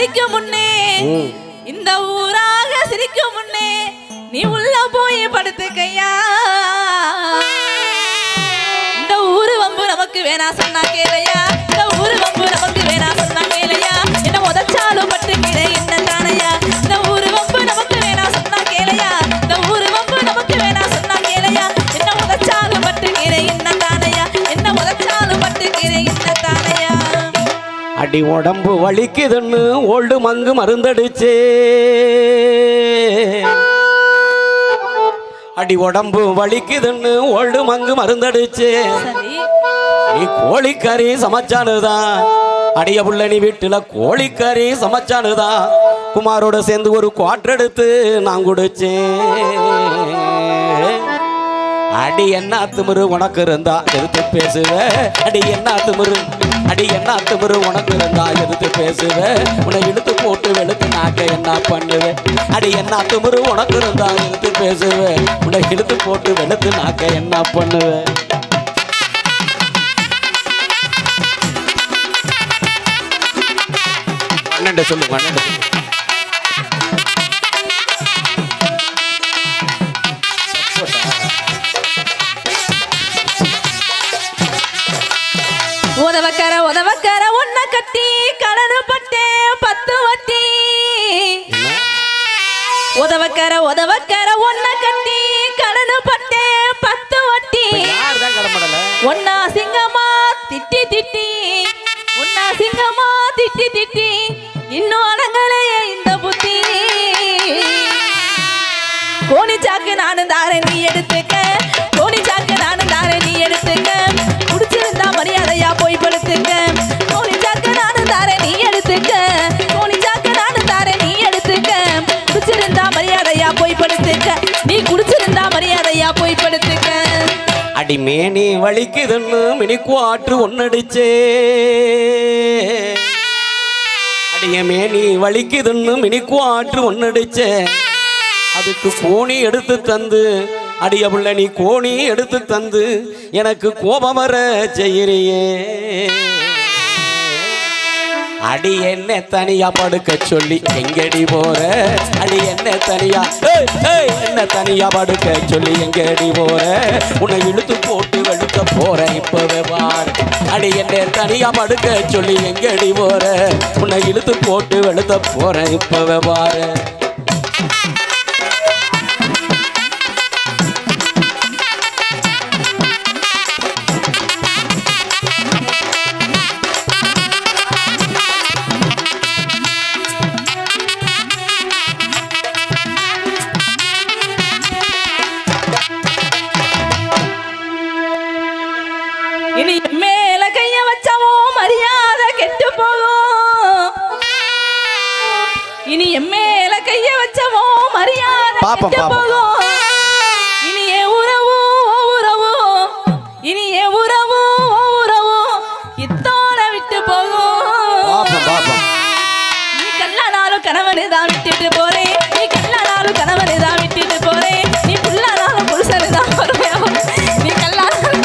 சிரிக்கும் முன்னே இந்த ஊராக சிரிக்கும் முன்னே நீ உள்ள போய் படுத்துக்கையா இந்த ஊரு வம்பு நமக்கு வேணா சொன்னா கேளையா இந்த ஊரு வம்பு நமக்கு வேணா சொன்னா கேளையா என்ன உதச்சாலும் பட்டு கீழே என்ன தானையா இந்த ஊரு வம்பு நமக்கு வேணா சொன்னா கேளையா இந்த ஊரு வம்பு நமக்கு வேணா சொன்னா கேளையா என்ன உதச்சாலும் பட்டு கீழே என்ன தானையா என்ன உதச்சாலும் பட்டு கீழே என்ன தானையா அடி உடம்பு வலிக்குதுன்னு ஓல்டு மங்கு மருந்தடிச்சே அடி உடம்பு வலிக்குதுன்னு ஓல்டு மங்கு மருந்தடிச்சே சரி நீ கோழிக்கறி சமைச்சானுதான் அடிய புள்ள நீ வீட்டுல கோழிக்கறி சமைச்சானுதான் குமாரோட சேர்ந்து ஒரு குவாட்டர் எடுத்து நான் குடிச்சேன் அடி என்ன திமிரு உனக்கு இருந்தா எதிர்த்து பேசுவ அடி என்ன திமிரு அடி என்ன திமிரு உனக்கு இருந்தா எதிர்த்து பேசுவ உன்னை இழுத்து போட்டு வெளுத்து நாக்க என்ன பண்ணுவ அடி என்ன திமிரு உனக்கு இருந்தா எதிர்த்து பேசுவ உன்னை இழுத்து போட்டு வெளுத்து நாக்க என்ன பண்ணுவ அண்ணன் சொல்லுங்க அண்ணன் சொல்லுங்க உதவக்கர உதவக்கர ஒன்ன கட்டி கடனு பட்டேன் பத்து வட்டி உதவக்கர உதவக்கர ஒன்ன கட்டி கடனு பட்டேன் பத்து வட்டி யார் தான் கடமடல ஒன்னா சிங்கமா திட்டி திட்டி ஒன்னா சிங்கமா திட்டி திட்டி இன்னும் அடங்கலையே இந்த புத்தி கோணி சாக்கு நானும் தாரேன் நீ எடுத்துக்க கோணி சாக்கு நானும் தாரேன் நீ எடுத்துக்க குடிச்சிருந்தா மரியாதையா போய் படுத்துக்க கோணி சாக்கு நானும் தாரேன் நீ எடுத்துக்க கோணி சாக்கு நானும் தாரேன் நீ எடுத்துக்க குடிச்சிருந்தா மரியாதையா போய் படுத்துக்க நீ குடிச்சிருந்தா மரியாதையா போய் படுத்துக்க அடி மேனி வலிக்குதுன்னு மினிக்குவாற்று ஒன்னடிச்சே அடிய மேனி வலிக்குதுன்னு மினிக்குவாற்று ஒன்னடிச்சே அதுக்கு கோணி எடுத்து தந்து அடிய புள்ள நீ கோணி எடுத்து தந்து எனக்கு கோபம் வர செய்யறியே அடி என்ன தனியா படுக்க சொல்லி எங்கடி போற அடி என்ன தனியா ஏய், ஏய், என்ன தனியா படுக்க சொல்லி எங்கடி போற உன்னை இழுத்து போட்டு வெளுக்க போற இப்பவே பார் அடி என்ன தனியா படுக்க சொல்லி எங்கடி போற உன்னை இழுத்து போட்டு வெளுத்த போற இப்பவே பாரு இனி என் மேல கைய வச்சவோ மரியாதை கெட்டு போகும் இனி என் மேல கைய வச்சவோ மரியாதை பாப்போம், கெட்டு பாப்போம். போகும் இனி என் உறவு ஓ உறவு இனி என் உறவு ஓ உறவு இத்தோட விட்டு போகும் பாப்போம் பாப்போம் நீ கல்லானாலும் கணவனை தான் விட்டுட்டு போறேன் நீ கல்லானாலும் கணவனை தான் விட்டுட்டு போறேன் நீ புல்லானாலும் புருஷனை தான் வருவேன் நீ கல்லானாலும்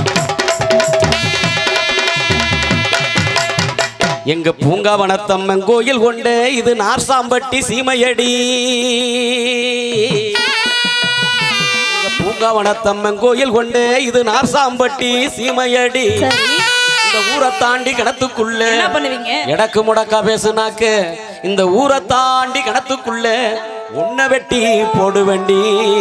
எங்க பூங்காவனத்தம்மன் கோயில் கொண்ட இது நார்சாம்பட்டி சீமையடி எங்க பூங்காவனத்தம்மன் கோயில் கொண்ட இது நார்சாம்பட்டி சீமையடி சரி இந்த ஊரை தாண்டி கிணத்துக்குள்ள என்ன பண்ணுவீங்க எடக்கு முடக்கா பேசுனாக்க இந்த ஊரை தாண்டி கிணத்துக்குள்ள உன்னை வெட்டி போடு வண்டி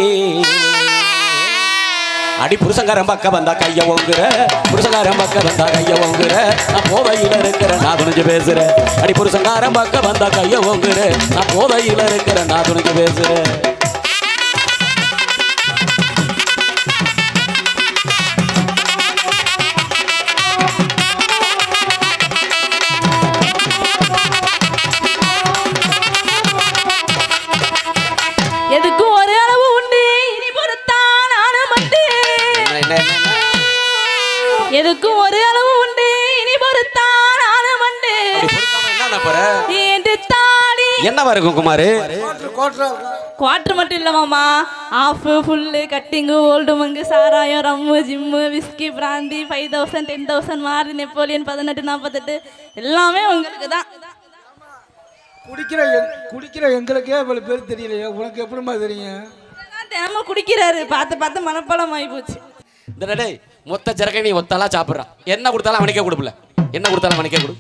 அடி புருஷங்காரன் பக்கம் வந்தா கைய ஓங்குற புருஷங்காரன் பக்கம் வந்தா கைய ஓங்குற நான் போதையில இருக்கிற நான் துணிஞ்சு பேசுறேன் அடி புருஷங்காரன் பக்கம் வந்தா கைய ஓங்குற நான் போதையில இருக்கிற நான் துணிஞ்சு பேசுறேன் எதுக்கும் ஒரு அளவு உண்டு இனி பொறுத்தான் நானும் மண்டு என்ன என்ன என்ன, என்ன எதுக்கும் ஒரு அளவு உண்டு இனி பொறுத்தான் நானும் மண்டு அப்படி பொறுக்காம என்ன போற ஏண்டு தாடி என்னவா இருக்கும் குமாரு குவார்டர் மட்டும் இல்ல மாமா of full cutting old monk சாராயம் ரம்மு ஜிம்மு whisky brandy five thousand ten thousand மாறு நெப்போலியன் பதினெட்டு நாற்பத்தெட்டு எல்லாமே உங்களுக்கு தான் குடிக்கிற எங்- குடிக்கிற எங்களுக்கே இவ்வளவு பேர் தெரியலையே உனக்கு எப்படிமா தெரியும் அதான் தினமும் குடிக்கிறாரு பார்த்து பார்த்து மனப்பழம் ஆகி போச்சு இந்த டேய் மொத்த சரக்கை நீ ஒத்தலா சாப்பிட்றான் என்ன கொடுத்தாலும் அவனுக்கே கொடுப்பல என்ன கொடுத்தாலும் அவனுக்கே கொடு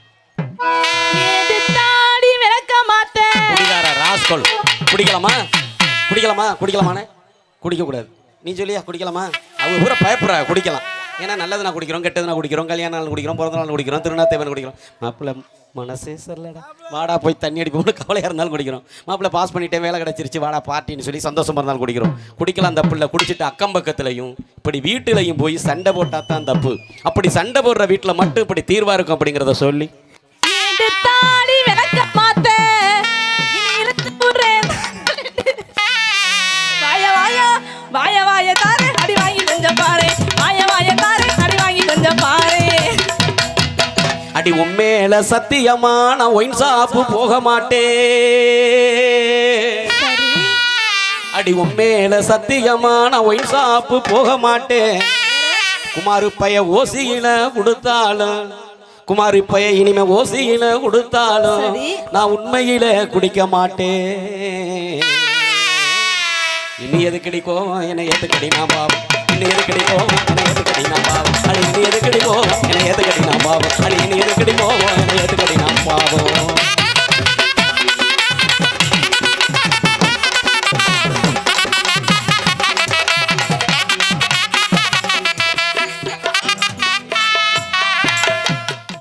தாடி விளக்க மாட்டேன் குடிகார ராஸ்கோல் குடிக்கலாமா குடிக்கலாமா குடிக்கலாமாண்ணே குடிக்கக்கூடாது நீ சொல்லியா குடிக்கலாமா அவங்க பூரா பயப்படுறா குடிக்கலாம் ஏன்னா நல்லது நான் குடிக்கிறோம் கெட்டது நான் குடிக்கிறோம் கல்யாண நாள் குடிக்கிறோம் பிறந்த நாள் குடிக்கிறோம் திருநாத்தேவன் குடிக்கிறோம் மாப்பிள்ளை மனசே சரிலடா வாடா போய் தண்ணி அடிப்போம்னு கவலையாக இருந்தாலும் குடிக்கிறோம் மாப்பிள்ளை பாஸ் பண்ணிட்டேன் வேலை கிடச்சிருச்சு வாடா பார்ட்டின்னு சொல்லி சந்தோஷமா இருந்தாலும் குடிக்கிறோம் குடிக்கலாம் தப்பு இல்லை குடிச்சிட்டு அக்கம் பக்கத்துலையும் இப்படி வீட்டுலையும் போய் சண்டை போட்டால் தான் தப்பு அப்படி சண்டை போடுற வீட்டில் மட்டும் இப்படி தீர்வாக இருக்கும் அப்படிங்கிறத சொல்லி இந்த தாடி விளக்க மாட்டேன் இனி இழுத்து விடுறேன். வாய வாய வாய வாய தாரே அடி வாங்கி கொஞ்சம் பாரு வாய வாய தாரே அடி வாங்கி கொஞ்சம் பாரு அடி உண்மையில சத்தியமா நான் ஒயின் ஷாப்பு போக மாட்டேன் அடி உண்மையில சத்தியமா நான் ஒயின் ஷாப்பு போக மாட்டேன் குமாரு பைய ஓசியில கொடுத்தாலும் குமாரி பைய இனிமே ஓசியில கொடுத்தாலும் சரி. நான் உண்மையில குடிக்க மாட்டேன் இனி எதுக்கடி கோவம் என்னை ஏத்துக்கடி நான் பாவம் இனி எதுக்கடி கோவம் என்னை ஏத்துக்கடி நான் பாவம் அடி இனி எதுக்கடி கோவம் என்னை ஏத்துக்கடி நான் பாவம் அடி இனி எதுக்கடி கோவம் என்னை ஏத்துக்கடி நான் பாவம்